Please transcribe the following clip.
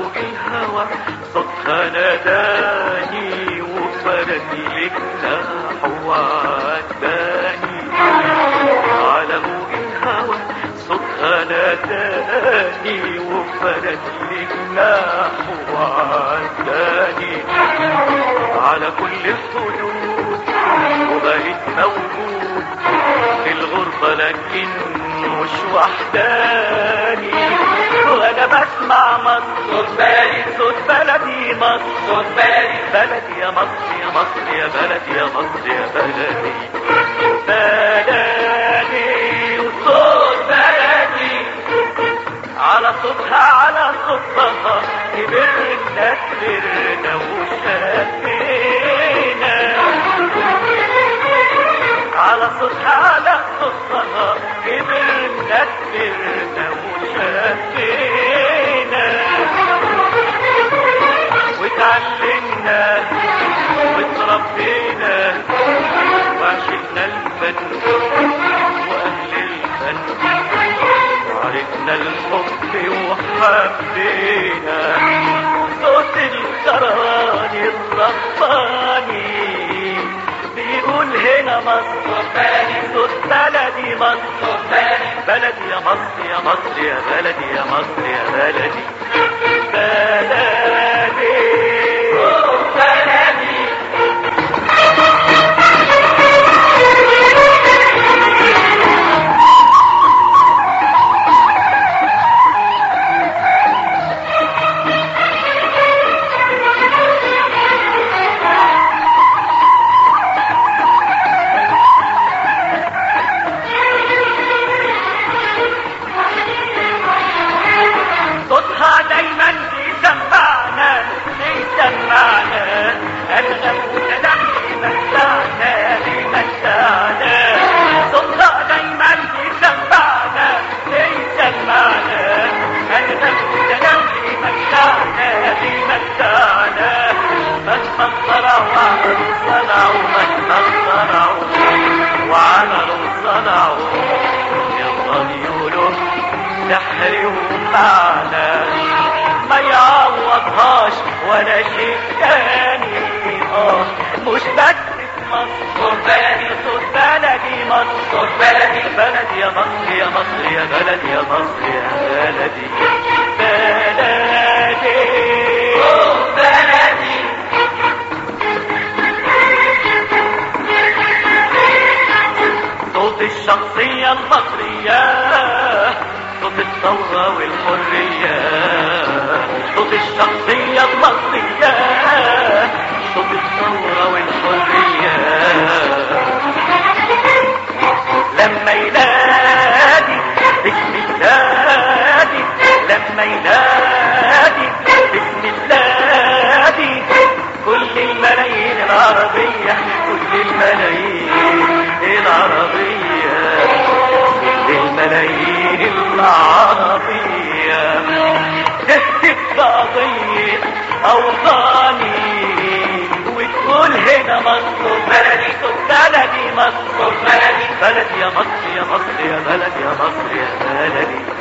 الهوى صوتها ناداني وفردي لك وداني على موج الهوى صوتها ناداني وفردي لك وداني على كل الحدود وبقيت موجود في الغربة لكن مش وحداني وانا بسمع مصر صوت بلدي صوت بلدي مصر صوت بلدي بلدي يا مصر يا مصر يا بلدي يا مصر يا بلدي بلدي وصوت بلدي على صوتها على صوتها كبرنا كبرنا وشافينا على صوتها على صوتها كبرنا كبرنا وشافينا وتعلمنا وتربينا وعشقنا الفن واهل الفن وعرفنا الحب وحبينا صوت الكراني الرباني بيقول هنا مصر صوت بلدي مصر صوت بلدي بلدي يا مصر يا مصر يا بلدي يا مصر يا بلدي بلدي صوت بلدي صوتها دايما بيسمعنا بيسمعنا أنغم وتدعي متعنا بيمتعنا صوتها دايما بيسمعنا بيسمعنا أنغم وتدعي متعنا بيمتعنا مهما صنعوا وعملوا صنعوا مهما صنعوا وعملوا صنعوا يلا يقولوا سحر ومعنى ما يعوضهاش ولا شيء تاني اه مش بس في مصر صوت بلدي صوت بلدي مصر صوت بلدي بلدي يا مصر يا مصر يا بلدي يا مصر يا بلدي بلدي صوت بلدي صوت الشخصية المصرية صوت الثورة والحرية صوت الشخصية المصرية صوت الثورة والحرية لما ينادي باسم النادي لما ينادي باسم النادي كل الملايين العربية كل الملايين العربية كل الملايين العربية تكتب قضية أوطاني وتقول هنا مصر بلدي بلدي مصر صوت بلدي بلدي يا مصر يا مصر يا بلد يا مصر يا بلدي